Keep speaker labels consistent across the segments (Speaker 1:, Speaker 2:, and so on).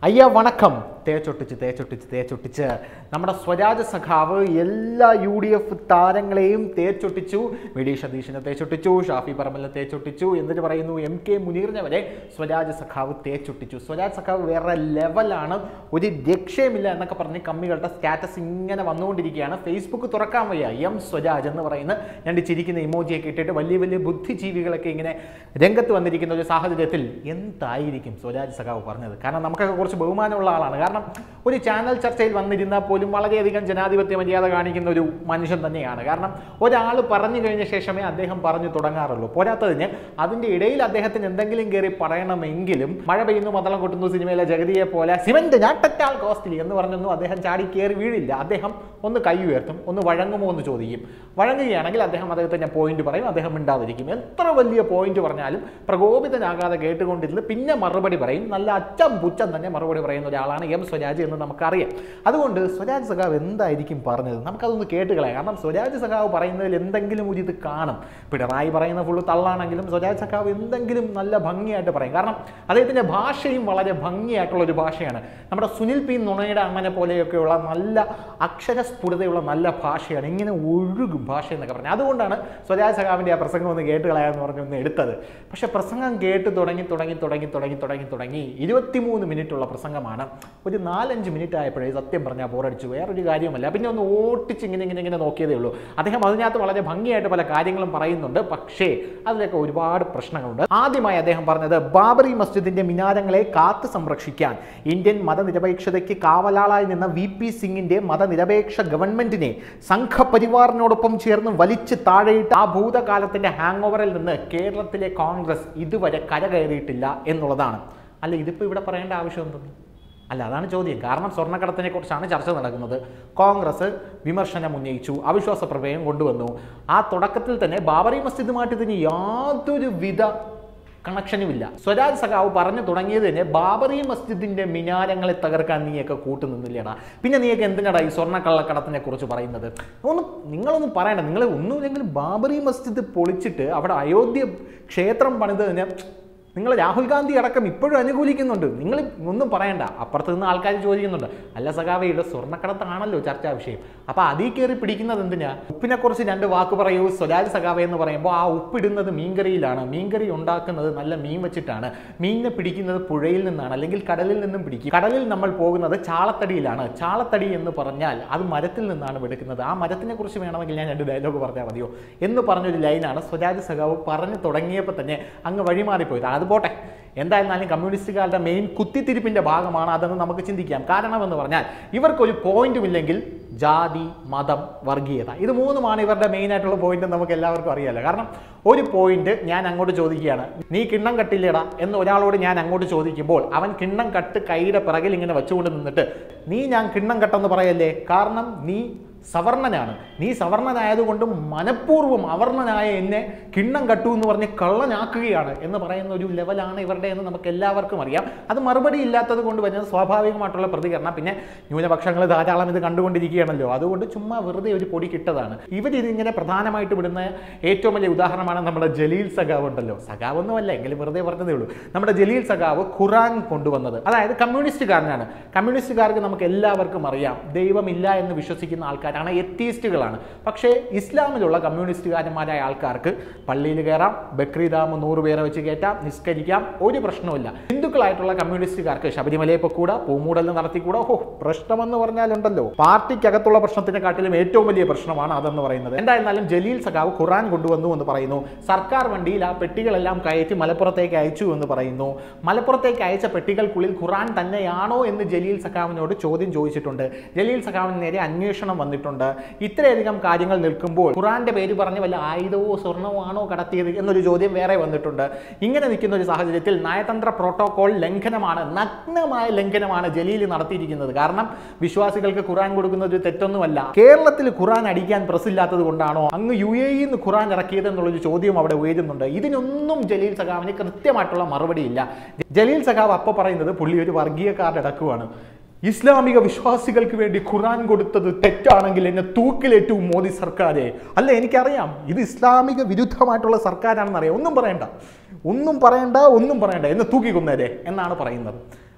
Speaker 1: അയ്യ വണക്കം തേച്ചൊട്ടിച്ച് തേച്ചൊട്ടിച്ച് തേച്ചൊട്ടിച്ച് നമ്മുടെ സ്വരാജ് സഖാവ് എല്ലാ യു ഡി എഫ് താരങ്ങളെയും തേച്ചൊട്ടിച്ചു വി ഡി സതീഷിനെ തേച്ചൊട്ടിച്ചു ഷാഫി പറമ്പലിനെ തേച്ചൊട്ടിച്ചു എന്നിട്ട് പറയുന്നു എം കെ മുനീറിനെ വരെ സ്വരാജ് സഖാവ് തേച്ചൊട്ടിച്ചു സ്വരാജ് സഖാവ് വേറെ ലെവലാണ് ഒരു രക്ഷയുമില്ല എന്നൊക്കെ പറഞ്ഞ് കമ്മികളുടെ സ്റ്റാറ്റസ് ഇങ്ങനെ വന്നുകൊണ്ടിരിക്കുകയാണ് ഫേസ്ബുക്ക് തുറക്കാൻ വയ്യ എം സ്വരാജ് എന്ന് പറയുന്ന രണ്ട് ചിരിക്കുന്ന ഇമോജിയൊക്കെ ഇട്ടിട്ട് വലിയ വലിയ ബുദ്ധിജീവികളൊക്കെ ഇങ്ങനെ രംഗത്ത് വന്നിരിക്കുന്ന ഒരു സാഹചര്യത്തിൽ എന്തായിരിക്കും സ്വരാജ് സഖാവ് പറഞ്ഞത് കാരണം നമുക്കൊക്കെ കുറച്ച് ബഹുമാനമുള്ള ആളാണ് കാരണം ഒരു ചാനൽ ചർച്ചയിൽ വന്നിരുന്നാൽ പോലും വളരെയധികം ജനാധിപത്യ മര്യാദ കാണിക്കുന്ന ഒരു മനുഷ്യൻ തന്നെയാണ് കാരണം ഒരാൾ പറഞ്ഞു കഴിഞ്ഞ ശേഷമേ അദ്ദേഹം പറഞ്ഞു തുടങ്ങാറുള്ളൂ പോരാത്തതിന് അതിൻ്റെ ഇടയിൽ അദ്ദേഹത്തിന് എന്തെങ്കിലും കയറി പറയണമെങ്കിലും മഴ പെയ്യുന്നു മതളം കൊട്ടുന്നു സിനിമയിലെ ജഗതിയെ പോലെ സിമന്റ് ഞാട്ടറ്റാൾ കോസ്റ്റ്ലി എന്ന് പറഞ്ഞൊന്നും അദ്ദേഹം ചാടി കയറി വീഴില്ല അദ്ദേഹം ഒന്ന് കൈ ഉയർത്തും ഒന്ന് വഴങ്ങുമോ എന്ന് ചോദിക്കും വഴങ്ങുകയാണെങ്കിൽ അദ്ദേഹം അദ്ദേഹത്തിൻ്റെ പോയിന്റ് പറയും അദ്ദേഹം മിണ്ടാതിരിക്കും എത്ര വലിയ പോയിന്റ് പറഞ്ഞാലും പ്രകോപിതനാകാതെ കേട്ടുകൊണ്ടിരുന്ന് പിന്നെ മറുപടി പറയും നല്ല അച്ചം പുച്ചം തന്നെ മറുപടി പറയുന്ന ഒരാളാണ് എം സ്വരാജ് എന്ന് നമുക്കറിയാം അതുകൊണ്ട് സ്വരാജ് സഖാവ് എന്തായിരിക്കും പറഞ്ഞത് നമുക്കതൊന്ന് കേട്ട് കളയാം കാരണം സ്വരാജ് സഖാവ് പറയുന്നതിൽ എന്തെങ്കിലും ഒരു ഇത് കാണും പിണറായി പറയുന്ന ഫുള്ള് തള്ളാണെങ്കിലും സ്വരാജ് സഖാവ് എന്തെങ്കിലും നല്ല ഭംഗിയായിട്ട് പറയും കാരണം അദ്ദേഹത്തിൻ്റെ ഭാഷയും വളരെ ഭംഗിയായിട്ടുള്ള ഒരു ഭാഷയാണ് നമ്മുടെ സുനിൽ പി നുണയുടെ അമ്മനെ പോലെയൊക്കെയുള്ള നല്ല അക്ഷരസ്ഫുടതയുള്ള നല്ല ഭാഷയാണ് ഇങ്ങനെ ഒഴുകും ഭാഷ എന്നൊക്കെ പറഞ്ഞാൽ അതുകൊണ്ടാണ് സ്വരാജ് സഖാവിൻ്റെ ആ പ്രസംഗം ഒന്ന് കേട്ട് കളയാമെന്ന് പറഞ്ഞ് ഒന്ന് എടുത്തത് പക്ഷേ പ്രസംഗം കേട്ട് തുടങ്ങി തുടങ്ങി തുടങ്ങി തുടങ്ങി തുടങ്ങി തുടങ്ങി ഇരുപത്തിമൂന്ന് മിനിറ്റുള്ള പ്രസംഗമാണ് ഒരു നാലഞ്ച് മിനിറ്റ് ആയപ്പോഴേ സത്യം പറഞ്ഞാൽ ബോറടിച്ചു വേറൊരു കാര്യമല്ല പിന്നെ ഒന്ന് ഓട്ടിച്ച് ഇങ്ങനെ ഇങ്ങനെ ഇങ്ങനെ നോക്കിയതേ ഉള്ളൂ അദ്ദേഹം അതിനകത്ത് വളരെ ഭംഗിയായിട്ട് പല കാര്യങ്ങളും പറയുന്നുണ്ട് പക്ഷേ അതിലൊക്കെ ഒരുപാട് പ്രശ്നങ്ങളുണ്ട് ആദ്യമായി അദ്ദേഹം പറഞ്ഞത് ബാബറി മസ്ജിദിന്റെ മിനാരങ്ങളെ കാത്തു സംരക്ഷിക്കാൻ ഇന്ത്യൻ മതനിരപേക്ഷതയ്ക്ക് കാവലാളായി നിന്ന വി പി സിംഗിന്റെ മതനിരപേക്ഷ ഗവൺമെന്റിനെ സംഘപരിവാറിനോടൊപ്പം ചേർന്ന് വലിച്ചു താഴെയിട്ട് ആ ഭൂതകാലത്തിന്റെ ഹാങ് ഓവറിൽ നിന്ന് കേരളത്തിലെ കോൺഗ്രസ് ഇതുവരെ കരകയറിയിട്ടില്ല എന്നുള്ളതാണ് അല്ല ഇതിപ്പോൾ ഇവിടെ പറയേണ്ട ആവശ്യം എന്തെന്ന് അല്ല അതാണ് ചോദ്യം കാരണം സ്വർണ്ണക്കടത്തിനെ കുറിച്ചാണ് ചർച്ച നടക്കുന്നത് കോൺഗ്രസ് വിമർശനം ഉന്നയിച്ചു അവിശ്വാസ പ്രമേയം കൊണ്ടുവന്നു ആ തുടക്കത്തിൽ തന്നെ ബാബറി മസ്ജിദുമായിട്ട് ഇതിന് യാതൊരു വിധ കണക്ഷനുമില്ല സ്വരാജ് സഖാവ് പറഞ്ഞു തുടങ്ങിയത് തന്നെ ബാബറി മസ്ജിദിന്റെ മിനാരങ്ങളെ തകർക്കാൻ നീയൊക്കെ കൂട്ടു നിന്നില്ലടാ പിന്നെ നീയൊക്കെ എന്തിനാടാ ഈ സ്വർണ്ണക്കള്ളക്കടത്തിനെ കുറിച്ച് പറയുന്നത് ഒന്ന് നിങ്ങളൊന്നും പറയണ്ട നിങ്ങൾ ഒന്നുമില്ലെങ്കിൽ ബാബറി മസ്ജിദ് പൊളിച്ചിട്ട് അവിടെ അയോധ്യ ക്ഷേത്രം പണിതതിന് നിങ്ങൾ രാഹുൽ ഗാന്ധി അടക്കം ഇപ്പോഴും അനുകൂലിക്കുന്നുണ്ട് നിങ്ങൾ ഒന്നും പറയണ്ട അപ്പുറത്ത് നിന്ന് ആൾക്കാർ ചോദിക്കുന്നുണ്ട് അല്ല സഖാവയുടെ സ്വർണ്ണക്കടത്താണല്ലോ ചർച്ചാ വിഷയം അപ്പോൾ അതിൽ കയറി പിടിക്കുന്നത് എന്തിനാ ഉപ്പിനെ കുറിച്ച് രണ്ട് വാക്ക് പറയൂ സ്വരാജ് സഖാവ എന്ന് പറയുമ്പോൾ ആ ഉപ്പിടുന്നത് മീൻകറിയിലാണ് മീൻകറി ഉണ്ടാക്കുന്നത് നല്ല മീൻ വെച്ചിട്ടാണ് മീനിനെ പിടിക്കുന്നത് പുഴയിൽ നിന്നാണ് അല്ലെങ്കിൽ കടലിൽ നിന്നും പിടിക്കും കടലിൽ നമ്മൾ പോകുന്നത് ചാളത്തടിയിലാണ് ചാളത്തടി എന്ന് പറഞ്ഞാൽ അത് മരത്തിൽ നിന്നാണ് എടുക്കുന്നത് ആ മരത്തിനെ കുറിച്ച് വേണമെങ്കിൽ ഞാൻ രണ്ട് ഡയലോഗ് പറഞ്ഞാൽ മതിയോ എന്ന് പറഞ്ഞൊരു ലൈനാണ് സ്വരാജ് സഖാവ് പറഞ്ഞു തുടങ്ങിയപ്പോൾ തന്നെ അങ്ങ് വഴിമാറിപ്പോയത് അത് പോട്ടെ എന്തായിരുന്നാലും കമ്മ്യൂണിസ്റ്റുകാരുടെ മെയിൻ കുത്തിത്തിരിപ്പിന്റെ ഭാഗമാണ് അതെന്ന് നമുക്ക് ചിന്തിക്കാം കാരണം എന്ന് പറഞ്ഞാൽ ഇവർക്കൊരു പോയിന്റും ഇല്ലെങ്കിൽ ജാതി മതം വർഗീയത ഇത് മൂന്നുമാണ് ഇവരുടെ മെയിൻ ആയിട്ടുള്ള പോയിന്റ് നമുക്ക് എല്ലാവർക്കും അറിയാലോ കാരണം ഒരു പോയിന്റ് ഞാൻ അങ്ങോട്ട് ചോദിക്കുകയാണ് നീ കിണ്ണം കട്ടില്ലേടാ എന്ന് ഒരാളോട് ഞാൻ അങ്ങോട്ട് ചോദിക്കുമ്പോൾ അവൻ കിണ്ണം കട്ട് കൈയുടെ പിറകിൽ ഇങ്ങനെ വെച്ചുകൊണ്ട് നിന്നിട്ട് നീ ഞാൻ കിണ്ണം കട്ടെന്ന് പറയല്ലേ കാരണം നീ സവർണനാണ് നീ സവർണനായതുകൊണ്ട് മനഃപൂർവ്വം അവർണനായ എന്നെ കിണ്ണം കട്ടു എന്ന് പറഞ്ഞ് കള്ളനാക്കുകയാണ് എന്ന് പറയുന്ന ഒരു ലെവലാണ് ഇവരുടെ എന്ന് നമുക്ക് എല്ലാവർക്കും അറിയാം അത് മറുപടി ഇല്ലാത്തത് കൊണ്ട് വരുന്ന സ്വാഭാവികമായിട്ടുള്ള പ്രതികരണം പിന്നെ ന്യൂനപക്ഷങ്ങൾ ധാരാളം ഇത് കണ്ടുകൊണ്ടിരിക്കുകയാണല്ലോ അതുകൊണ്ട് ചുമ്മാ വെറുതെ ഒരു പൊടി കിട്ടതാണ് ഇവരിതിങ്ങനെ പ്രധാനമായിട്ട് വിടുന്ന ഏറ്റവും വലിയ ഉദാഹരണമാണ് നമ്മുടെ ജലീൽ സഖാവ് ഉണ്ടല്ലോ സഖാവ് ഒന്നുമല്ല എങ്കിലും വെറുതെ പറഞ്ഞതേ ഉള്ളൂ നമ്മുടെ ജലീൽ സഖാവ് ഖുറാൻ കൊണ്ടുവന്നത് അതായത് കമ്മ്യൂണിസ്റ്റുകാരനാണ് കമ്മ്യൂണിസ്റ്റുകാർക്ക് നമുക്ക് എല്ലാവർക്കും അറിയാം ദൈവമില്ല എന്ന് വിശ്വസിക്കുന്ന ആൾക്കാരാണ് എത്തീസ്റ്റുകളാണ് പക്ഷേ ഇസ്ലാമിലുള്ള കമ്മ്യൂണിസ്റ്റുകാരന്മാരായ ആൾക്കാർക്ക് പള്ളിയിൽ കയറാം ബക്രീദാമ് നൂറ് പേരെ വെച്ച് കയറ്റാം നിസ്കരിക്കാം ഒരു പ്രശ്നവുമില്ല ഹിന്ദുക്കളായിട്ടുള്ള കമ്മ്യൂണിസ്റ്റുകാർക്ക് ശബരിമലയിൽ പൊക്കൂടാ പൂമൂടൽ നടത്തിക്കൂടാ ഓ പ്രശ്നമെന്ന് പറഞ്ഞാലുണ്ടല്ലോ പാർട്ടിക്കകത്തുള്ള പ്രശ്നത്തിനെക്കാട്ടിലും ഏറ്റവും വലിയ പ്രശ്നമാണ് അതെന്ന് പറയുന്നത് എന്തായിരുന്നാലും ജലീൽ സഖാവ് ഖുറാൻ കൊണ്ടുവന്നു എന്ന് പറയുന്നു സർക്കാർ വണ്ടിയിൽ ആ പെട്ടികളെല്ലാം കയറ്റി മലപ്പുറത്തേക്ക് അയച്ചു എന്ന് പറയുന്നു മലപ്പുറത്തേക്ക് അയച്ച പെട്ടികൾക്കുള്ളിൽ ഖുറാൻ തന്നെയാണോ എന്ന് ജലീൽ സഖാവിനോട് ചോദ്യം ചോദിച്ചിട്ടുണ്ട് ജലീൽ സഖാവിന് നേരെ അന്വേഷണം വന്നിട്ടുണ്ട് ഇത്രയധികം കാര്യങ്ങൾ നിൽക്കുമ്പോൾ ഖുറാന്റെ പേര് പറഞ്ഞ് വല്ല ആയുധവോ സ്വർണമോ ആണോ കടത്തിയത് എന്നൊരു ചോദ്യം വേറെ വന്നിട്ടുണ്ട് ഇങ്ങനെ നിൽക്കുന്ന ഒരു സാഹചര്യത്തിൽ നയതന്ത്ര പ്രോട്ടോകോൾ ലംഘനമാണ് നഗ്നമായ ലംഘനമാണ് ജലീൽ നടത്തിയിരിക്കുന്നത് കാരണം വിശ്വാസികൾക്ക് ഖുറാൻ കൊടുക്കുന്നത് ഒരു തെറ്റൊന്നുമല്ല കേരളത്തിൽ ഖുറാൻ അടിക്കാൻ പ്രസ് ഇല്ലാത്തത് കൊണ്ടാണോ അങ്ങ് യു എ നിന്ന് ഖുറാൻ ഇറക്കിയത് എന്നുള്ളൊരു ചോദ്യം അവിടെ ഉയരുന്നുണ്ട് ഇതിനൊന്നും ജലീൽ സഖാവിന് കൃത്യമായിട്ടുള്ള മറുപടിയില്ല ജലീൽ സഖാവ് അപ്പോൾ പറയുന്നത് പുള്ളി ഒരു വർഗീയക്കാരുടെ ഇടക്കുവാണ് ഇസ്ലാമിക വിശ്വാസികൾക്ക് വേണ്ടി ഖുറാൻ കൊടുത്തത് തെറ്റാണെങ്കിൽ എന്നെ തൂക്കിലേറ്റവും മോദി സർക്കാരെ അല്ല എനിക്കറിയാം ഇത് ഇസ്ലാമിക വിരുദ്ധമായിട്ടുള്ള സർക്കാരാണെന്ന് അറിയാം ഒന്നും പറയണ്ട ഒന്നും പറയണ്ട ഒന്നും പറയണ്ട എന്നെ തൂക്കിക്കൊന്നേരെ എന്നാണ് പറയുന്നത്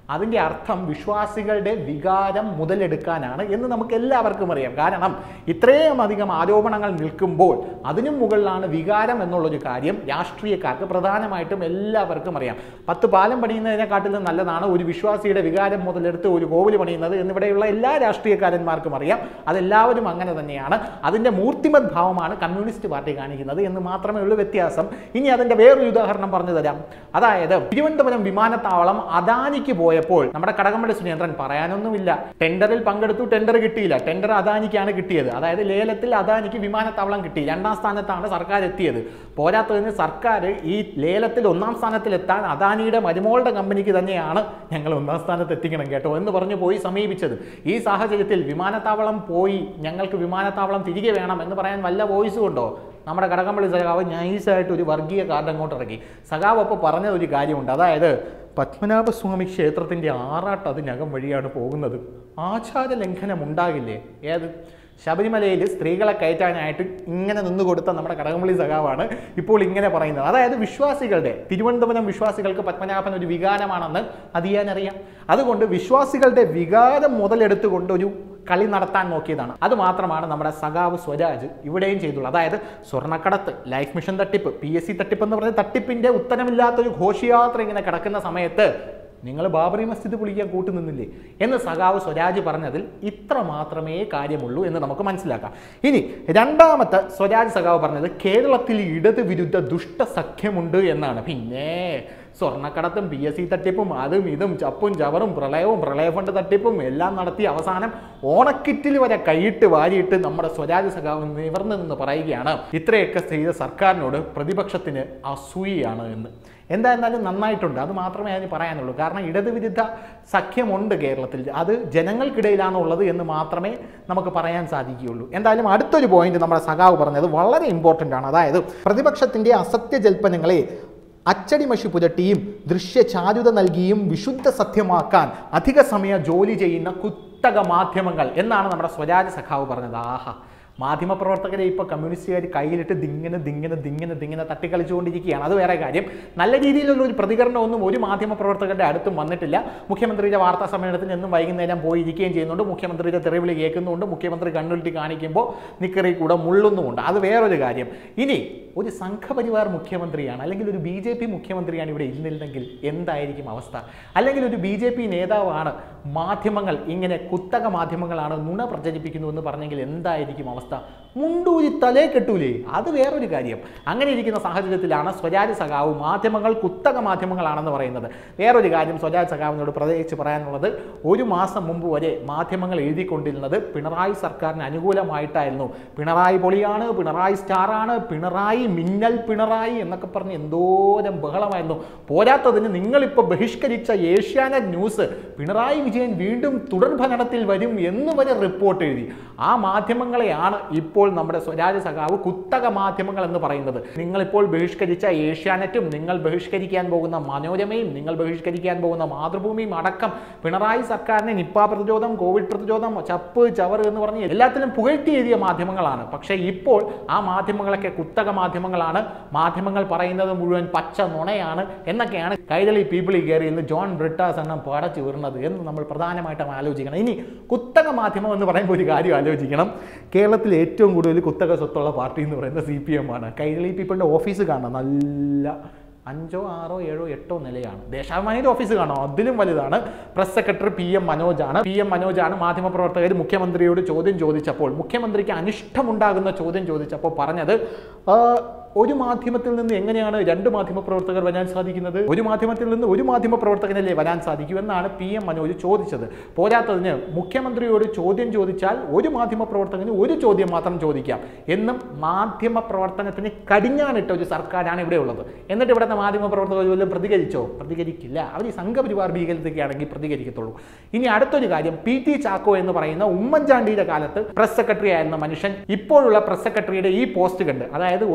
Speaker 1: അതിൻ്റെ അർത്ഥം വിശ്വാസികളുടെ വികാരം മുതലെടുക്കാനാണ് എന്ന് നമുക്ക് എല്ലാവർക്കും അറിയാം കാരണം ഇത്രയും അധികം ആരോപണങ്ങൾ നിൽക്കുമ്പോൾ അതിനും മുകളിലാണ് വികാരം എന്നുള്ളൊരു കാര്യം രാഷ്ട്രീയക്കാർക്ക് പ്രധാനമായിട്ടും എല്ലാവർക്കും അറിയാം പത്ത് പാലം പണിയുന്നതിനെക്കാട്ടിലും നല്ലതാണ് ഒരു വിശ്വാസിയുടെ വികാരം മുതലെടുത്ത് ഒരു കോവിൽ പണിയുന്നത് എന്നിവിടെയുള്ള എല്ലാ രാഷ്ട്രീയക്കാരന്മാർക്കും അറിയാം അതെല്ലാവരും അങ്ങനെ തന്നെയാണ് അതിൻ്റെ മൂർത്തിമത് ഭാവമാണ് കമ്മ്യൂണിസ്റ്റ് പാർട്ടി കാണിക്കുന്നത് എന്ന് മാത്രമേ ഉള്ളൂ വ്യത്യാസം ഇനി അതിൻ്റെ വേറൊരു ഉദാഹരണം പറഞ്ഞു തരാം അതായത് തിരുവനന്തപുരം വിമാനത്താവളം അദാനിക്ക് പോയപ്പോൾ നമ്മുടെ കടകംപള്ളി സുരേന്ദ്രൻ പറയാനൊന്നുമില്ല ടെൻഡറിൽ പങ്കെടുത്തു ടെൻഡർ കിട്ടിയില്ല ടെൻഡർ അദാനിക്കാണ് കിട്ടിയത് അതായത് ലേലത്തിൽ അദാനിക്ക് വിമാനത്താവളം കിട്ടി രണ്ടാം സ്ഥാനത്താണ് സർക്കാർ എത്തിയത് പോരാത്തതിന് സർക്കാർ ഈ ലേലത്തിൽ ഒന്നാം സ്ഥാനത്തിലെത്താൻ അദാനിയുടെ മരുമോളുടെ കമ്പനിക്ക് തന്നെയാണ് ഞങ്ങൾ ഒന്നാം സ്ഥാനത്ത് എത്തിക്കണം കേട്ടോ എന്ന് പറഞ്ഞു പോയി സമീപിച്ചത് ഈ സാഹചര്യത്തിൽ വിമാനത്താവളം പോയി ഞങ്ങൾക്ക് വിമാനത്താവളം തിരികെ വേണം എന്ന് പറയാൻ വല്ല വോയിസും ഉണ്ടോ നമ്മുടെ കടകംപള്ളി സഖാവ് നൈസായിട്ട് ഒരു വർഗീയ കാർഡ് അങ്ങോട്ട് ഇറക്കി സഖാവ് അപ്പോൾ പറഞ്ഞ ഒരു കാര്യമുണ്ട് അതായത് പത്മനാഭസ്വാമി ക്ഷേത്രത്തിൻ്റെ ആറാട്ട് അതിനകം വഴിയാണ് പോകുന്നത് ആചാര ലംഘനം ഉണ്ടാകില്ലേ ഏത് ശബരിമലയിൽ സ്ത്രീകളെ കയറ്റാനായിട്ട് ഇങ്ങനെ നിന്ന് കൊടുത്ത നമ്മുടെ കടകംപള്ളി സഖാവാണ് ഇപ്പോൾ ഇങ്ങനെ പറയുന്നത് അതായത് വിശ്വാസികളുടെ തിരുവനന്തപുരം വിശ്വാസികൾക്ക് പത്മനാഭൻ ഒരു വികാരമാണെന്ന് അത് ചെയ്യാനറിയാം അതുകൊണ്ട് വിശ്വാസികളുടെ വികാരം മുതലെടുത്തുകൊണ്ട് ഒരു കളി നടത്താൻ നോക്കിയതാണ് അത് മാത്രമാണ് നമ്മുടെ സഖാവ് സ്വരാജ് ഇവിടെയും ചെയ്തുള്ളത് അതായത് സ്വർണ്ണക്കടത്ത് ലൈഫ് മിഷൻ തട്ടിപ്പ് പി എസ് സി തട്ടിപ്പ് എന്ന് പറഞ്ഞ തട്ടിപ്പിന്റെ ഉത്തരമില്ലാത്തൊരു ഘോഷയാത്ര ഇങ്ങനെ കിടക്കുന്ന സമയത്ത് നിങ്ങൾ ബാബറി മസ്ജിദ് പൊളിക്കാൻ കൂട്ടുനിന്നില്ലേ എന്ന് സഖാവ് സ്വരാജ് പറഞ്ഞതിൽ ഇത്ര മാത്രമേ കാര്യമുള്ളൂ എന്ന് നമുക്ക് മനസ്സിലാക്കാം ഇനി രണ്ടാമത്തെ സ്വരാജ് സഖാവ് പറഞ്ഞത് കേരളത്തിൽ ഇടത് വിരുദ്ധ ദുഷ്ട സഖ്യമുണ്ട് എന്നാണ് പിന്നെ സ്വർണ്ണക്കടത്തും പി എസ് സി തട്ടിപ്പും അതും ഇതും ചപ്പും ചവറും പ്രളയവും പ്രളയ ഫണ്ട് തട്ടിപ്പും എല്ലാം നടത്തി അവസാനം ഓണക്കിറ്റിൽ വരെ കൈയിട്ട് വാരിയിട്ട് നമ്മുടെ സ്വരാജ് സഖാവ് നിവർന്നു നിന്ന് പറയുകയാണ് ഇത്രയൊക്കെ ചെയ്ത സർക്കാരിനോട് പ്രതിപക്ഷത്തിന് അസൂയയാണ് എന്ന് എന്തായിരുന്നാലും നന്നായിട്ടുണ്ട് അത് മാത്രമേ അതിന് പറയാനുള്ളൂ കാരണം ഇടതുവിരുദ്ധ സഖ്യമുണ്ട് കേരളത്തിൽ അത് ജനങ്ങൾക്കിടയിലാണ് ഉള്ളത് എന്ന് മാത്രമേ നമുക്ക് പറയാൻ സാധിക്കുകയുള്ളൂ എന്തായാലും അടുത്തൊരു പോയിന്റ് നമ്മുടെ സഖാവ് പറഞ്ഞത് വളരെ ഇമ്പോർട്ടൻ്റ് ആണ് അതായത് പ്രതിപക്ഷത്തിൻ്റെ അസത്യജൽപ്പനങ്ങളെ അച്ചടിമഷി പുരട്ടിയും ദൃശ്യചാരുത നൽകിയും വിശുദ്ധ സത്യമാക്കാൻ അധിക സമയം ജോലി ചെയ്യുന്ന കുത്തക മാധ്യമങ്ങൾ എന്നാണ് നമ്മുടെ സ്വരാജ് സഖാവ് പറഞ്ഞത് ആഹാ മാധ്യമപ്രവർത്തകരെ ഇപ്പോൾ കമ്മ്യൂണിസ്റ്റുകാർ കയ്യിലിട്ട് ദിങ്ങനെ ദിങ്ങനെ ദിങ്ങനെ ദിങ്ങനെ തട്ടിക്കളിച്ചുകൊണ്ടിരിക്കുകയാണ് അത് വേറെ കാര്യം നല്ല രീതിയിലുള്ള ഒരു പ്രതികരണമൊന്നും ഒരു മാധ്യമപ്രവർത്തകരുടെ അടുത്തും വന്നിട്ടില്ല മുഖ്യമന്ത്രിയുടെ വാർത്താ സമ്മേളനത്തിൽ എന്നും വൈകുന്നേരം പോയിരിക്കുകയും ചെയ്യുന്നുണ്ട് മുഖ്യമന്ത്രിയുടെ തെറിവിളി കേൾക്കുന്നുണ്ട് മുഖ്യമന്ത്രി കണ്ണുരുട്ടി കാണിക്കുമ്പോൾ നിക്കറി കൂടെ മുള്ളുന്നുമുണ്ട് അത് വേറൊരു കാര്യം ഇനി ഒരു സംഘപരിവാർ മുഖ്യമന്ത്രിയാണ് അല്ലെങ്കിൽ ഒരു ബി ജെ പി മുഖ്യമന്ത്രിയാണ് ഇവിടെ ഇരുന്നില്ലെങ്കിൽ എന്തായിരിക്കും അവസ്ഥ അല്ലെങ്കിൽ ഒരു ബി ജെ പി നേതാവാണ് മാധ്യമങ്ങൾ ഇങ്ങനെ കുത്തക മാധ്യമങ്ങളാണ് നുണ പ്രചരിപ്പിക്കുന്നു എന്ന് പറഞ്ഞെങ്കിൽ എന്തായിരിക്കും അവസ്ഥ മുണ്ടൂരി തലേ കെട്ടൂലേ അത് വേറൊരു കാര്യം അങ്ങനെ ഇരിക്കുന്ന സാഹചര്യത്തിലാണ് സ്വരാജ് സഖാവ് മാധ്യമങ്ങൾ കുത്തക മാധ്യമങ്ങളാണെന്ന് പറയുന്നത് വേറൊരു കാര്യം സ്വരാജ് സഖാവിനോട് പ്രത്യേകിച്ച് പറയാനുള്ളത് ഒരു മാസം മുമ്പ് വരെ മാധ്യമങ്ങൾ എഴുതിക്കൊണ്ടിരുന്നത് പിണറായി സർക്കാരിന് അനുകൂലമായിട്ടായിരുന്നു പിണറായി പൊളിയാണ് പിണറായി സ്റ്റാറാണ് പിണറായി മിന്നൽ പിണറായി എന്നൊക്കെ പറഞ്ഞ് എന്തോരം ബഹളമായിരുന്നു പോരാത്തതിന് നിങ്ങളിപ്പോൾ ബഹിഷ്കരിച്ച ഏഷ്യാനെറ്റ് ന്യൂസ് പിണറായി വിജയൻ വീണ്ടും തുടർഭരണത്തിൽ വരും എന്ന് വരെ റിപ്പോർട്ട് എഴുതി ആ മാധ്യമങ്ങളെയാണ് ഇപ്പോൾ നമ്മുടെ സ്വരാജ് സഖാവ് കുത്തക മാധ്യമങ്ങൾ എന്ന് പറയുന്നത് നിങ്ങളിപ്പോൾ ബഹിഷ്കരിച്ച ഏഷ്യാനെറ്റും നിങ്ങൾ ബഹിഷ്കരിക്കാൻ പോകുന്ന മനോരമയും നിങ്ങൾ ബഹിഷ്കരിക്കാൻ പോകുന്ന മാതൃഭൂമിയും അടക്കം പിണറായി സർക്കാരിനെ നിപ്പ പ്രതിരോധം കോവിഡ് പ്രതിരോധം ചപ്പ് ചവറ് എന്ന് പറഞ്ഞ് എല്ലാത്തിലും പുകഴ്ത്തി എഴുതിയ മാധ്യമങ്ങളാണ് പക്ഷേ ഇപ്പോൾ ആ മാധ്യമങ്ങളൊക്കെ കുത്തക മാധ്യമങ്ങളാണ് മാധ്യമങ്ങൾ പറയുന്നത് മുഴുവൻ പച്ച നുണയാണ് എന്നൊക്കെയാണ് കൈരളി പീപ്പിളി കയറി ഇന്ന് ജോൺ ബ്രിട്ടാസ് എണ്ണം പടച്ചു വീറുന്നത് എന്ന് നമ്മൾ പ്രധാനമായിട്ടും ആലോചിക്കണം ഇനി കുത്തക മാധ്യമം എന്ന് പറയുമ്പോൾ ഒരു കാര്യം ആലോചിക്കണം കേരളത്തിൽ ഏറ്റവും കൂടുതൽ കുത്തക സ്വത്തുള്ള പാർട്ടി എന്ന് പറയുന്നത് സി പി എം ആണ് കൈരളി പീപ്പിളിൻ്റെ ഓഫീസ് കാണാം നല്ല അഞ്ചോ ആറോ ഏഴോ എട്ടോ നിലയാണ് ദേശാഭിമാനിയുടെ ഓഫീസ് കാണാം അതിലും വലുതാണ് പ്രസ് സെക്രട്ടറി പി എം മനോജാണ് പി എം മനോജാണ് മാധ്യമപ്രവർത്തകർ മുഖ്യമന്ത്രിയോട് ചോദ്യം ചോദിച്ചപ്പോൾ മുഖ്യമന്ത്രിക്ക് അനിഷ്ടമുണ്ടാകുന്ന ചോദ്യം ചോദിച്ചപ്പോൾ പറഞ്ഞത് "ആ, ഒരു മാധ്യമത്തിൽ നിന്ന് എങ്ങനെയാണ് രണ്ട് മാധ്യമപ്രവർത്തകർ വരാൻ സാധിക്കുന്നത് ഒരു മാധ്യമത്തിൽ നിന്ന് ഒരു മാധ്യമപ്രവർത്തകനല്ലേ വരാൻ സാധിക്കൂ എന്നാണ് പി എം മനോജ് ചോദിച്ചത് പോരാത്തതിന് മുഖ്യമന്ത്രിയോട് ചോദ്യം ചോദിച്ചാൽ ഒരു മാധ്യമപ്രവർത്തകന് ഒരു ചോദ്യം മാത്രം ചോദിക്കാം എന്നും മാധ്യമ പ്രവർത്തനത്തിന് കടിഞ്ഞാണിട്ട ഒരു സർക്കാരാണ് ഇവിടെ ഉള്ളത് എന്നിട്ട് ഇവിടുത്തെ മാധ്യമപ്രവർത്തകർ വല്ലതും പ്രതികരിച്ചോ പ്രതികരിക്കില്ല അവർ ഈ സംഘപരിവാർ ഭീകരതയ്ക്കാണെങ്കിൽ പ്രതികരിക്കത്തുള്ളൂ ഇനി അടുത്തൊരു കാര്യം പി ടി ചാക്കോ എന്ന് പറയുന്ന ഉമ്മൻചാണ്ടിയുടെ കാലത്ത് പ്രസ് സെക്രട്ടറി ആയിരുന്ന മനുഷ്യൻ ഇപ്പോഴുള്ള പ്രസ് സെക്രട്ടറിയുടെ ഈ പോസ്റ്റ് കണ്ട് അതായത് ഒരു മാധ്യമ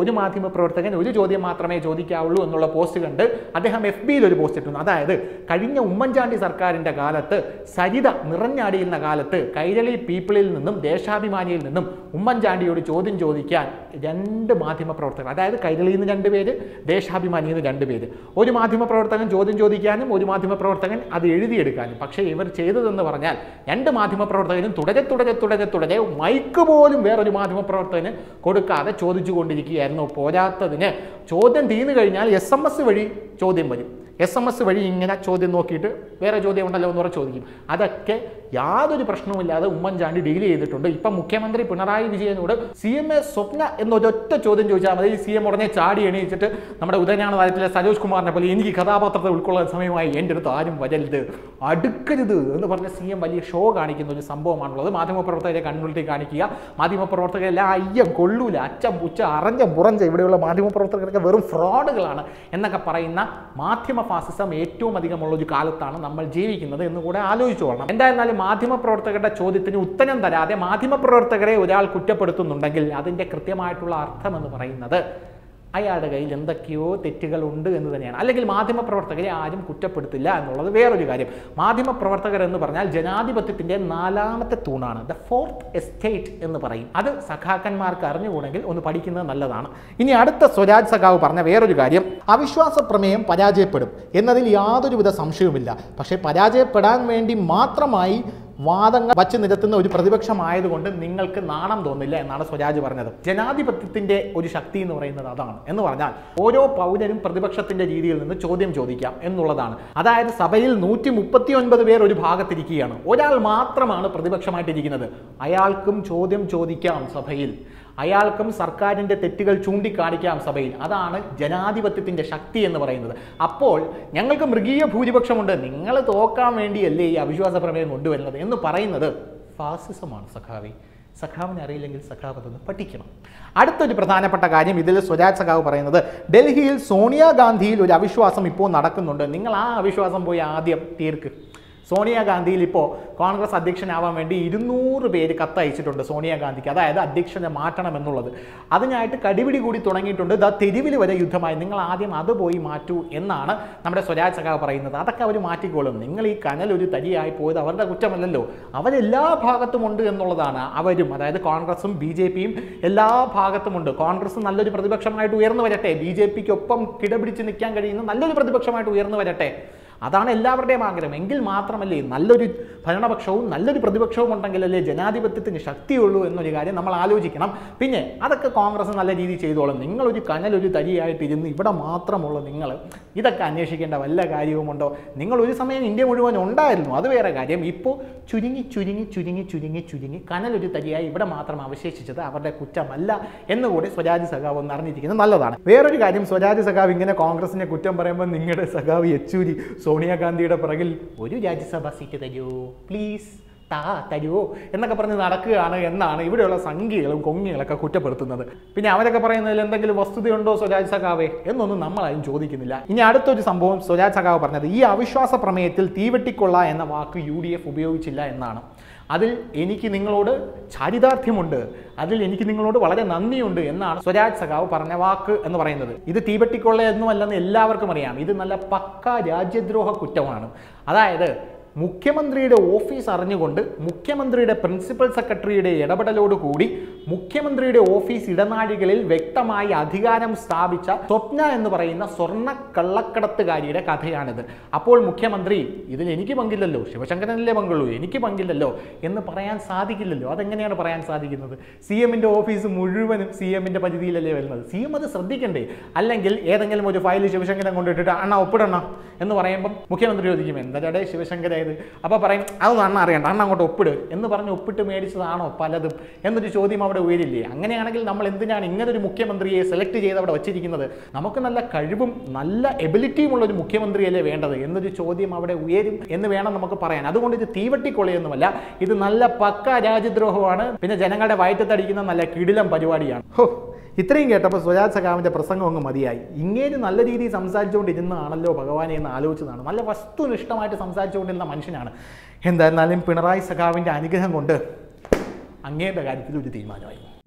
Speaker 1: മാധ്യമപ്രവർത്തകൻ ഒരു ചോദ്യം മാത്രമേ ചോദിക്കാവുള്ളൂ എന്നുള്ള പോസ്റ്റ് കണ്ട് അദ്ദേഹം എഫ് ബിയിൽ ഒരു പോസ്റ്റ് ഇട്ടു അതായത് കഴിഞ്ഞ ഉമ്മൻചാണ്ടി സർക്കാരിൻ്റെ കാലത്ത് സരിത നിറഞ്ഞാടിയുന്ന കാലത്ത് കൈരളി പീപ്പിളിൽ നിന്നും ദേശാഭിമാനിയിൽ നിന്നും ഉമ്മൻചാണ്ടിയോട് ചോദ്യം ചോദിക്കാൻ രണ്ട് മാധ്യമപ്രവർത്തകർ അതായത് കൈരളിയിൽ നിന്ന് രണ്ട് പേര് ദേശാഭിമാനിയിൽ നിന്ന് രണ്ട് പേര് ഒരു മാധ്യമപ്രവർത്തകൻ ചോദ്യം ചോദിക്കാനും ഒരു മാധ്യമപ്രവർത്തകൻ അത് എഴുതിയെടുക്കാനും പക്ഷേ ഇവർ ചെയ്തതെന്ന് പറഞ്ഞാൽ രണ്ട് മാധ്യമപ്രവർത്തകരും തുടരെ തുടരെ തുടരെ തുടരെ മൈക്ക് പോലും വേറൊരു മാധ്യമപ്രവർത്തകന് കൊടുക്കാതെ ചോദിച്ചു കൊണ്ടിരിക്കുകയായിരുന്നു പോരാത്തതിന് ചോദ്യം തീർന്നു കഴിഞ്ഞാൽ എസ് എം എസ് വഴി ചോദ്യം വരും എസ് എം എസ് വഴി ഇങ്ങനെ ചോദ്യം നോക്കിയിട്ട് വേറെ ചോദ്യം ഉണ്ടല്ലോ എന്ന് പറഞ്ഞ് ചോദിക്കും അതൊക്കെ യാതൊരു പ്രശ്നവുമില്ലാതെ ഉമ്മൻചാണ്ടി ഡീൽ ചെയ്തിട്ടുണ്ട് ഇപ്പം മുഖ്യമന്ത്രി പിണറായി വിജയനോട് സി എം എ സ്വപ്ന എന്നൊരൊറ്റ ചോദ്യം ചോദിച്ചാൽ മതി സി എം ഉടനെ ചാടി എണീച്ചിട്ട് നമ്മുടെ ഉദയനാണ് താരത്തിലെ സരോജ് കുമാറിനെ പോലെ എനിക്ക് കഥാപാത്രത്തെ ഉൾക്കൊള്ളാൻ സമയമായി എൻ്റെ അടുത്ത് ആരും വരരുത് അടുക്കരുത് എന്ന് പറഞ്ഞ സി എം വലിയ ഷോ കാണിക്കുന്ന ഒരു സംഭവമാണുള്ളത് മാധ്യമപ്രവർത്തകരെ കണ്ണുരുട്ടി കാണിക്കുക മാധ്യമപ്രവർത്തകരെല്ലാം അയ്യം കൊള്ളൂല അച്ചം പുച്ച അറഞ്ഞ പുറഞ്ച ഇവിടെയുള്ള മാധ്യമപ്രവർത്തകരൊക്കെ വെറും ഫ്രോഡുകളാണ് എന്നൊക്കെ പറയുന്ന മാധ്യമ ഫാസിസം ഏറ്റവും അധികമുള്ള ഒരു കാലത്താണ് നമ്മൾ ജീവിക്കുന്നത് എന്ന് കൂടെ ആലോചിച്ചു കൊള്ളണം എന്തായിരുന്നാലും മാധ്യമപ്രവർത്തകരുടെ ചോദ്യത്തിന് ഉത്തരം തരാതെ മാധ്യമപ്രവർത്തകരെ ഒരാൾ കുറ്റപ്പെടുത്തുന്നുണ്ടെങ്കിൽ അതിൻ്റെ കൃത്യമായിട്ടുള്ള അർത്ഥം എന്ന് പറയുന്നത് അയാളുടെ കയ്യിൽ എന്തൊക്കെയോ തെറ്റുകളുണ്ട് എന്ന് തന്നെയാണ് അല്ലെങ്കിൽ മാധ്യമപ്രവർത്തകരെ ആരും കുറ്റപ്പെടുത്തില്ല എന്നുള്ളത് വേറൊരു കാര്യം മാധ്യമപ്രവർത്തകർ എന്ന് പറഞ്ഞാൽ ജനാധിപത്യത്തിൻ്റെ നാലാമത്തെ തൂണാണ് ദ ഫോർത്ത് എസ്റ്റേറ്റ് എന്ന് പറയും അത് സഖാക്കന്മാർക്ക് അറിഞ്ഞുകൂടെങ്കിൽ ഒന്ന് പഠിക്കുന്നത് നല്ലതാണ് ഇനി അടുത്ത സ്വരാജ് സഖാവ് പറഞ്ഞ വേറൊരു കാര്യം അവിശ്വാസ പ്രമേയം പരാജയപ്പെടും എന്നതിൽ യാതൊരുവിധ സംശയവുമില്ല പക്ഷേ പരാജയപ്പെടാൻ വേണ്ടി മാത്രമായി വാദങ്ങൾ വച്ച് നിരത്തുന്ന ഒരു പ്രതിപക്ഷമായതുകൊണ്ട് നിങ്ങൾക്ക് നാണം തോന്നില്ല എന്നാണ് സ്വരാജ് പറഞ്ഞത് ജനാധിപത്യത്തിന്റെ ഒരു ശക്തി എന്ന് പറയുന്നത് അതാണ് എന്ന് പറഞ്ഞാൽ ഓരോ പൗരനും പ്രതിപക്ഷത്തിന്റെ രീതിയിൽ നിന്ന് ചോദ്യം ചോദിക്കാം എന്നുള്ളതാണ് അതായത് സഭയിൽ നൂറ്റി മുപ്പത്തി ഒൻപത് പേർ ഒരു ഭാഗത്തിരിക്കുകയാണ് ഒരാൾ മാത്രമാണ് പ്രതിപക്ഷമായിട്ടിരിക്കുന്നത് അയാൾക്കും ചോദ്യം ചോദിക്കാം സഭയിൽ അയാൾക്കും സർക്കാരിൻ്റെ തെറ്റുകൾ ചൂണ്ടിക്കാണിക്കാം സഭയിൽ അതാണ് ജനാധിപത്യത്തിൻ്റെ ശക്തി എന്ന് പറയുന്നത് അപ്പോൾ ഞങ്ങൾക്ക് മൃഗീയ ഭൂരിപക്ഷമുണ്ട് നിങ്ങൾ തോക്കാൻ വേണ്ടിയല്ലേ ഈ അവിശ്വാസ പ്രമേയം കൊണ്ടുവരുന്നത് എന്ന് പറയുന്നത് ഫാസിസമാണ് സഖാവി സഖാവിനെ അറിയില്ലെങ്കിൽ സഖാവ് അതൊന്ന് പഠിക്കണം അടുത്തൊരു പ്രധാനപ്പെട്ട കാര്യം ഇതിൽ സ്വരാജ് സഖാവ് പറയുന്നത് ഡൽഹിയിൽ സോണിയാഗാന്ധിയിൽ ഒരു അവിശ്വാസം ഇപ്പോൾ നടക്കുന്നുണ്ട് നിങ്ങൾ ആ അവിശ്വാസം പോയി ആദ്യം തീർക്ക് സോണിയാഗാന്ധിയിൽ ഇപ്പോൾ കോൺഗ്രസ് അധ്യക്ഷനാവാൻ വേണ്ടി ഇരുന്നൂറ് പേര് കത്തയച്ചിട്ടുണ്ട് സോണിയാഗാന്ധിക്ക് അതായത് അധ്യക്ഷനെ മാറ്റണം എന്നുള്ളത് അതിനായിട്ട് കടിപിടി കൂടി തുടങ്ങിയിട്ടുണ്ട് ദാ തെരുവിൽ വരെ യുദ്ധമായി നിങ്ങൾ ആദ്യം അത് പോയി മാറ്റൂ എന്നാണ് നമ്മുടെ സ്വരാജ് സഖാവ് പറയുന്നത് അതൊക്കെ അവർ മാറ്റിക്കോളും നിങ്ങൾ ഈ കനൽ ഒരു തരിയായി പോയത് അവരുടെ കുറ്റമല്ലല്ലോ അവരെല്ലാ ഭാഗത്തുമുണ്ട് എന്നുള്ളതാണ് അവരും അതായത് കോൺഗ്രസും ബി ജെ പിയും എല്ലാ ഭാഗത്തുമുണ്ട് കോൺഗ്രസ് നല്ലൊരു പ്രതിപക്ഷമായിട്ട് ഉയർന്നു വരട്ടെ ബി ജെ പിക്കൊപ്പം കിടപിടിച്ച് നിൽക്കാൻ കഴിയുന്ന നല്ലൊരു പ്രതിപക്ഷമായിട്ട് ഉയർന്നു വരട്ടെ അതാണ് എല്ലാവരുടെയും ആഗ്രഹം എങ്കിൽ മാത്രമല്ലേ നല്ലൊരു ഭരണപക്ഷവും നല്ലൊരു പ്രതിപക്ഷവും ഉണ്ടെങ്കിലല്ലേ ജനാധിപത്യത്തിന് ശക്തിയുള്ളൂ എന്നൊരു കാര്യം നമ്മൾ ആലോചിക്കണം പിന്നെ അതൊക്കെ കോൺഗ്രസ് നല്ല രീതിയിൽ ചെയ്തോളും നിങ്ങളൊരു കനലൊരു തരിയായിട്ട് ഇരുന്ന് ഇവിടെ മാത്രമുള്ള നിങ്ങൾ ഇതൊക്കെ അന്വേഷിക്കേണ്ട വല്ല കാര്യവുമുണ്ടോ നിങ്ങൾ ഒരു സമയം ഇന്ത്യ മുഴുവൻ ഉണ്ടായിരുന്നു അത് വേറെ കാര്യം ഇപ്പോൾ ചുരുങ്ങി ചുരുങ്ങി ചുരുങ്ങി ചുരുങ്ങി ചുരുങ്ങി കനലൊരു തരിയായി ഇവിടെ മാത്രം അവശേഷിച്ചത് അവരുടെ കുറ്റമല്ല എന്നുകൂടി സ്വരാജ് സഖാവ് ഒന്ന് അറിഞ്ഞിരിക്കുന്നത് നല്ലതാണ് വേറൊരു കാര്യം സ്വരാജ് സഖാവ് ഇങ്ങനെ കോൺഗ്രസിനെ കുറ്റം പറയുമ്പോൾ നിങ്ങളുടെ സഖാവ് യെച്ചൂരി സോണിയാഗാന്ധിയുടെ പിറകിൽ ഒരു രാജ്യസഭാ സീറ്റ് തരൂ പ്ലീസ് താ തരുവോ എന്നൊക്കെ പറഞ്ഞ് നടക്കുകയാണ് എന്നാണ് ഇവിടെയുള്ള സംഖ്യകളും കൊങ്ങികളൊക്കെ കുറ്റപ്പെടുത്തുന്നത് പിന്നെ അവരൊക്കെ പറയുന്നതിൽ എന്തെങ്കിലും വസ്തുതയുണ്ടോ സ്വരാജ് സഖാവേ എന്നൊന്നും നമ്മളാരും ചോദിക്കുന്നില്ല ഇനി അടുത്തൊരു സംഭവം സ്വരാജ് സഖാവ് പറഞ്ഞത് ഈ അവിശ്വാസ പ്രമേയത്തിൽ തീവെട്ടിക്കൊള്ള എന്ന വാക്ക് യു ഡി എഫ് ഉപയോഗിച്ചില്ല എന്നാണ് അതിൽ എനിക്ക് നിങ്ങളോട് ചാരിതാർത്ഥ്യമുണ്ട് അതിൽ എനിക്ക് നിങ്ങളോട് വളരെ നന്ദിയുണ്ട് എന്നാണ് സ്വരാജ് സഖാവ് പറഞ്ഞ വാക്ക് എന്ന് പറയുന്നത് ഇത് തീവെട്ടിക്കൊള്ള എന്നുമല്ലെന്ന് എല്ലാവർക്കും അറിയാം ഇത് നല്ല പക്ക രാജ്യദ്രോഹ കുറ്റമാണ് അതായത് മുഖ്യമന്ത്രിയുടെ ഓഫീസ് അറിഞ്ഞുകൊണ്ട് മുഖ്യമന്ത്രിയുടെ പ്രിൻസിപ്പൽ സെക്രട്ടറിയുടെ ഇടപെടലോടുകൂടി മുഖ്യമന്ത്രിയുടെ ഓഫീസ് ഇടനാഴികളിൽ വ്യക്തമായി അധികാരം സ്ഥാപിച്ച സ്വപ്ന എന്ന് പറയുന്ന സ്വർണ്ണ കള്ളക്കടത്തുകാരിയുടെ കഥയാണിത് അപ്പോൾ മുഖ്യമന്ത്രി ഇതിൽ എനിക്ക് പങ്കില്ലല്ലോ ശിവശങ്കരനല്ലേ പങ്കുള്ളൂ എനിക്ക് പങ്കില്ലല്ലോ എന്ന് പറയാൻ സാധിക്കില്ലല്ലോ അതെങ്ങനെയാണ് പറയാൻ സാധിക്കുന്നത് സി എമ്മിൻ്റെ ഓഫീസ് മുഴുവനും സി എമ്മിൻ്റെ പരിധിയിലല്ലേ വരുന്നത് സി എം അത് ശ്രദ്ധിക്കണ്ടേ അല്ലെങ്കിൽ ഏതെങ്കിലും ഒരു ഫയൽ ശിവശങ്കരൻ കൊണ്ടിട്ടിട്ട് അണ്ണ ഒപ്പിടണ എന്ന് പറയുമ്പം മുഖ്യമന്ത്രി ചോദിക്കും എന്താടേ ശിവശങ്കര ഇത് അപ്പോൾ പറയും അതൊന്നും അണ്ണ അറിയണ്ട അണ്ണ അങ്ങോട്ട് ഒപ്പിട് എന്ന് പറഞ്ഞ് ഒപ്പിട്ട് മേടിച്ചതാണോ പലതും എന്നൊരു ചോദ്യം അവിടെ ഉയരില്ലേ അങ്ങനെയാണെങ്കിൽ നമ്മൾ എന്തിനാണ് ഇങ്ങനൊരു മുഖ്യമന്ത്രിയെ സെലക്ട് ചെയ്ത് അവിടെ വച്ചിരിക്കുന്നത് നമുക്ക് നല്ല കഴിവും നല്ല എബിലിറ്റിയും ഉള്ള ഒരു മുഖ്യമന്ത്രിയല്ലേ വേണ്ടത് എന്നൊരു ചോദ്യം അവിടെ ഉയരും എന്ന് വേണം നമുക്ക് പറയാൻ അതുകൊണ്ട് ഇത് തീവട്ടിക്കൊള്ളിയൊന്നുമല്ല ഇത് നല്ല പക്ക രാജ്യദ്രോഹമാണ് പിന്നെ ജനങ്ങളുടെ വയറ്റത്തടിക്കുന്ന നല്ല കിടിലം പരിപാടിയാണ് ഹോ ഇത്രയും കേട്ടപ്പോൾ സ്വരാജ് സഖാവിൻ്റെ പ്രസംഗം അങ്ങ് മതിയായി ഇങ്ങേര് നല്ല രീതിയിൽ സംസാരിച്ചുകൊണ്ടിരുന്നതാണല്ലോ ഭഗവാനെ എന്ന് ആലോചിച്ചതാണ് നല്ല വസ്തുനിഷ്ഠമായിട്ട് സംസാരിച്ചുകൊണ്ടിരുന്ന മനുഷ്യനാണ് എന്തായിരുന്നാലും പിണറായി സഖാവിൻ്റെ അനുഗ്രഹം കൊണ്ട് അങ്ങേരുടെ കാര്യത്തിൽ ഒരു തീരുമാനമായി